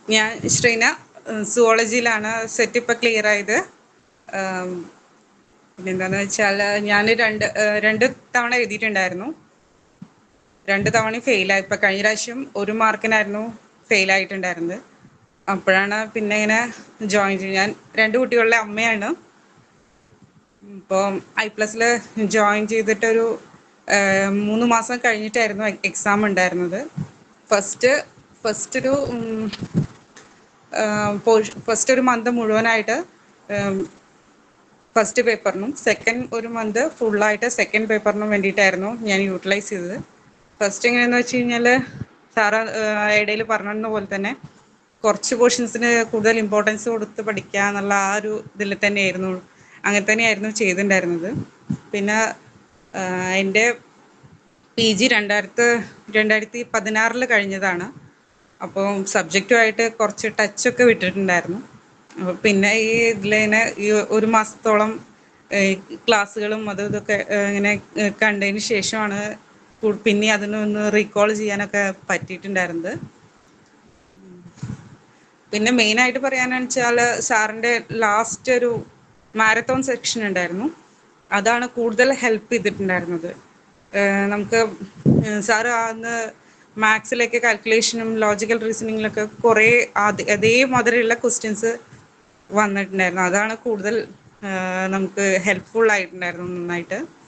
ഞാൻ ശ്രീന സുവോളജിയിലാണ് സെറ്റ് ഇപ്പം ക്ലിയർ ആയത് പിന്നെ എന്താന്ന് വെച്ചാൽ ഞാൻ രണ്ട് രണ്ട് തവണ എഴുതിയിട്ടുണ്ടായിരുന്നു രണ്ട് തവണ ഫെയിലായി ഇപ്പം കഴിഞ്ഞ പ്രാവശ്യം ഒരു മാർക്കിനായിരുന്നു ഫെയിലായിട്ടുണ്ടായിരുന്നത് അപ്പോഴാണ് പിന്നെ ഇങ്ങനെ ജോയിൻ ചെയ്ത് ഞാൻ രണ്ട് കുട്ടികളുടെ അമ്മയാണ് ഇപ്പോൾ ഐ പ്ലസിൽ ജോയിൻ ചെയ്തിട്ടൊരു ഏഹ്, മൂന്ന് മാസം കഴിഞ്ഞിട്ടായിരുന്നു എക്സാം ഉണ്ടായിരുന്നത് ഫസ്റ്റ് ഫസ്റ്റ് ഒരു ഫസ്റ്റ് ഒരു മന്ത് മുഴുവനായിട്ട് ഫസ്റ്റ് പേപ്പറിനും സെക്കൻഡ് ഒരു മന്ത് ഫുള്ളായിട്ട് സെക്കൻഡ് പേപ്പറിനും വേണ്ടിയിട്ടായിരുന്നു ഞാൻ യൂട്ടിലൈസ് ചെയ്തത് ഫസ്റ്റ് എങ്ങനെയാണെന്ന് വെച്ച് കഴിഞ്ഞാൽ സാറ് ഇടയിൽ പറഞ്ഞിരുന്ന പോലെ തന്നെ കുറച്ച് പോർഷൻസിന് കൂടുതൽ ഇമ്പോർട്ടൻസ് കൊടുത്ത് പഠിക്കുക എന്നുള്ള ആ ഒരു ഇതിൽ തന്നെയായിരുന്നു അങ്ങനെ തന്നെയായിരുന്നു ചെയ്തിട്ടുണ്ടായിരുന്നത് പിന്നെ ആഹ്, എൻ്റെ പി ജി രണ്ടായിരത്തി രണ്ടായിരത്തി പതിനാറിൽ കഴിഞ്ഞതാണ് അപ്പോൾ സബ്ജക്റ്റുമായിട്ട് കുറച്ച് ടച്ചൊക്കെ വിട്ടിട്ടുണ്ടായിരുന്നു അപ്പോൾ പിന്നെ ഈ ഇതിലിങ്ങനെ ഈ ഒരു മാസത്തോളം ഏഹ്, ക്ലാസ്സുകളും അതും ഇതൊക്കെ ഏഹ്, ഇങ്ങനെ ഏഹ്, കണ്ടതിന് ശേഷമാണ് കൂ- പിന്നെ അതിനൊന്ന് റീകോൾ ചെയ്യാനൊക്കെ പറ്റിയിട്ടുണ്ടായിരുന്നത് പിന്നെ മെയിനായിട്ട് പറയാനെന്ന് വെച്ചാൽ സാറിൻ്റെ ലാസ്റ്റ് ഒരു മാരത്തോൺ സെക്ഷൻ ഉണ്ടായിരുന്നു അതാണ് കൂടുതൽ ഹെൽപ്പ് ചെയ്തിട്ടുണ്ടായിരുന്നത് ഏഹ് നമുക്ക് സാറ് അന്ന് മാത്സിലേക്ക് കാൽക്കുലേഷനും ലോജിക്കൽ റീസണിങ്ങിലൊക്കെ കുറേ അത് അതേമാതിരിയുള്ള ക്വസ്റ്റ്യൻസ് വന്നിട്ടുണ്ടായിരുന്നു അതാണ് കൂടുതൽ ആഹ് നമുക്ക് ഹെൽപ്ഫുൾ ആയിട്ടുണ്ടായിരുന്നു നന്നായിട്ട്